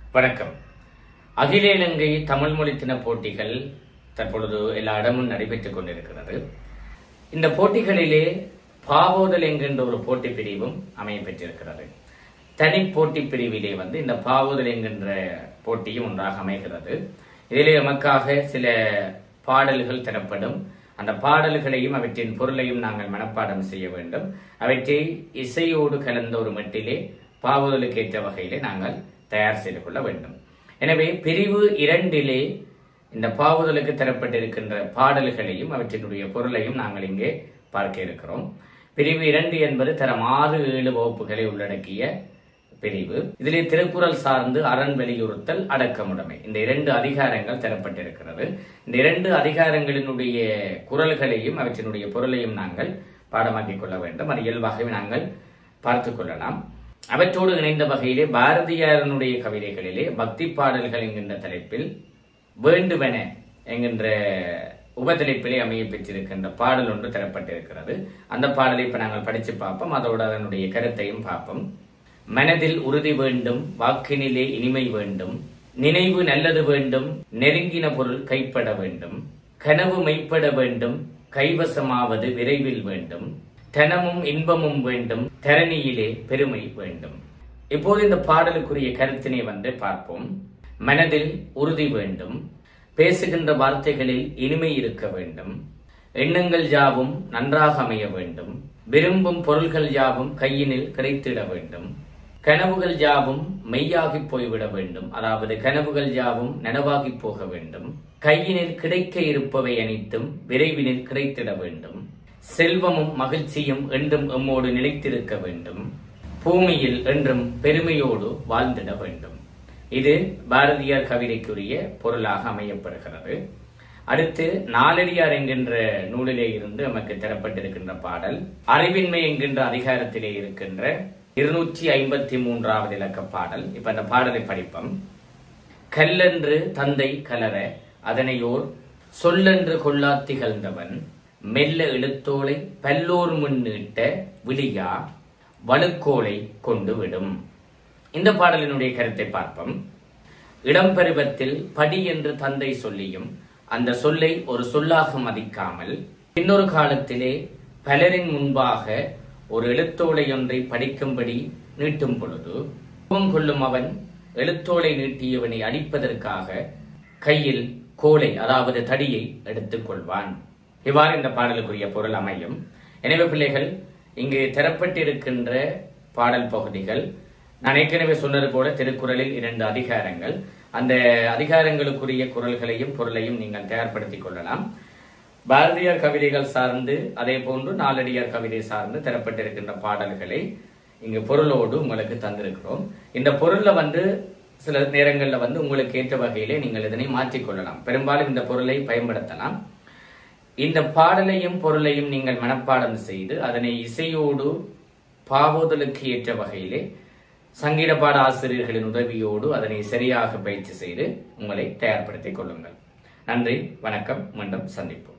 வணக்கம் அகில இலங்கை தமிழ் மொழி தின போட்டிகள் தற்பொழுது எல்லா இடமும் நடைபெற்றுக் கொண்டிருக்கிறது இந்த போட்டிகளிலே பாவோதல் என்கின்ற ஒரு போட்டி பிரிவும் அமைய பெற்றிருக்கிறது தனி போட்டி பிரிவிலே வந்து இந்த பாவோதல் என்கின்ற போட்டியும் ஒன்றாக அமைகிறது இதிலே நமக்காக சில பாடல்கள் தரப்படும் அந்த பாடல்களையும் அவற்றின் பொருளையும் நாங்கள் மனப்பாடம் செய்ய வேண்டும் அவற்றை இசையோடு கலந்த ஒரு மட்டிலே பாவுதலுக்கு ஏற்ற வகையிலே நாங்கள் தயார் செய்து கொள்ள வேண்டும் எனவே பிரிவு இரண்டிலே இந்த பாவுதலுக்கு தரப்பட்டிருக்கின்ற பாடல்களையும் அவற்றினுடைய பொருளையும் நாங்கள் இங்கே பார்க்க இருக்கிறோம் பிரிவு இரண்டு என்பது தரம் ஆறு ஏழு வகுப்புகளை உள்ளடக்கிய பிரிவு இதிலே திருக்குறள் சார்ந்து அரண் வலியுறுத்தல் அடக்கமுடைமை இந்த இரண்டு அதிகாரங்கள் தரப்பட்டிருக்கிறது இந்த இரண்டு அதிகாரங்களினுடைய குரல்களையும் அவற்றினுடைய பொருளையும் நாங்கள் பாடமாக்கிக் கொள்ள வேண்டும் அது இயல்பாகவே நாங்கள் பார்த்து கொள்ளலாம் அவற்றோடு இணைந்த வகையிலே பாரதியாரனுடைய கவிதைகளிலே பக்தி பாடல்கள் என்கின்ற தலைப்பில் வேண்டுவன என்கின்ற உபதலைப்பிலே அமைய பெற்றிருக்கின்ற பாடல் ஒன்று தரப்பட்டிருக்கிறது அந்த பாடலை இப்ப நாங்கள் படிச்சு பார்ப்போம் அதோடு அதனுடைய கருத்தையும் பார்ப்போம் மனதில் உறுதி வேண்டும் வாக்கினிலே இனிமை வேண்டும் நினைவு நல்லது வேண்டும் நெருங்கின பொருள் கைப்பட வேண்டும் கனவு மெய்ப்பட வேண்டும் கைவசமாவது விரைவில் வேண்டும் தனமும் இன்பமும் வேண்டும் தரணியிலே பெருமை வேண்டும் இப்போது இந்த பாடலுக்குரிய கருத்தினை வந்து பார்ப்போம் மனதில் உறுதி வேண்டும் பேசுகின்ற வார்த்தைகளில் இனிமை இருக்க வேண்டும் எண்ணங்கள் யாவும் நன்றாக அமைய வேண்டும் விரும்பும் பொருள்கள் யாவும் கையினில் கிடைத்திட வேண்டும் கனவுகள் யாவும் மெய்யாகி போய்விட வேண்டும் அதாவது கனவுகள் யாவும் நனவாகி போக வேண்டும் கையினில் கிடைக்க இருப்பவை அனைத்தும் விரைவினில் கிடைத்திட வேண்டும் செல்வமும் மகிழ்ச்சியும் என்றும் எம்மோடு நிலைத்திருக்க வேண்டும் பூமியில் என்றும் பெருமையோடு வாழ்ந்திட வேண்டும் இது பாரதியார் கவிதைக்குரிய பொருளாக அமையப்படுகிறது அடுத்து நாலடியார் என்கின்ற நூலிலே இருந்து நமக்கு தரப்பட்டிருக்கின்ற பாடல் அறிவின்மை என்கின்ற அதிகாரத்திலே இருக்கின்ற இருநூற்றி ஐம்பத்தி மூன்றாவது இலக்க பாடல் இப்ப அந்த பாடலை படிப்போம் கல்லென்று தந்தை கலர அதனையோர் சொல்லென்று கொள்ளா திகழ்ந்தவன் மெல்ல எழுத்தோலை பல்லோர் முன் நீட்ட விழியா வலுக்கோலை கொண்டு விடும் இந்த பாடலினுடைய கருத்தை பார்ப்போம் இடம்பெருவத்தில் படி என்று தந்தை சொல்லியும் அந்த சொல்லை ஒரு சொல்லாக மதிக்காமல் இன்னொரு காலத்திலே பலரின் முன்பாக ஒரு எழுத்தோலை ஒன்றை படிக்கும்படி நீட்டும் பொழுது கோபம் கொள்ளும் அவன் எழுத்தோலை நீட்டியவனை அடிப்பதற்காக கையில் கோலை அதாவது தடியை எடுத்துக் கொள்வான் இவ்வாறு இந்த பாடலுக்குரிய பொருள் அமையும் எனவே பிள்ளைகள் இங்கு தரப்பட்டிருக்கின்ற பாடல் பகுதிகள் நான் ஏற்கனவே சொன்னது போல திருக்குறளில் இரண்டு அதிகாரங்கள் அந்த அதிகாரங்களுக்குரிய குரல்களையும் பொருளையும் நீங்கள் தயார்படுத்திக் கொள்ளலாம் பாரதியார் கவிதைகள் சார்ந்து அதே போன்று நாலடியார் கவிதை சார்ந்து தரப்பட்டிருக்கின்ற பாடல்களை இங்கு பொருளோடு உங்களுக்கு தந்திருக்கிறோம் இந்த பொருள்ல வந்து சில நேரங்கள்ல வந்து உங்களுக்கு ஏற்ற வகையிலே நீங்கள் இதனை மாற்றிக்கொள்ளலாம் பெரும்பாலும் இந்த பொருளை பயன்படுத்தலாம் இந்த பாடலையும் பொருளையும் நீங்கள் மனப்பாடம் செய்து அதனை இசையோடு பாவோதலுக்கு ஏற்ற வகையிலே சங்கீத பாட ஆசிரியர்களின் உதவியோடு அதனை சரியாக பயிற்சி செய்து உங்களை தயார்படுத்திக் கொள்ளுங்கள் நன்றி வணக்கம் மீண்டும் சந்திப்போம்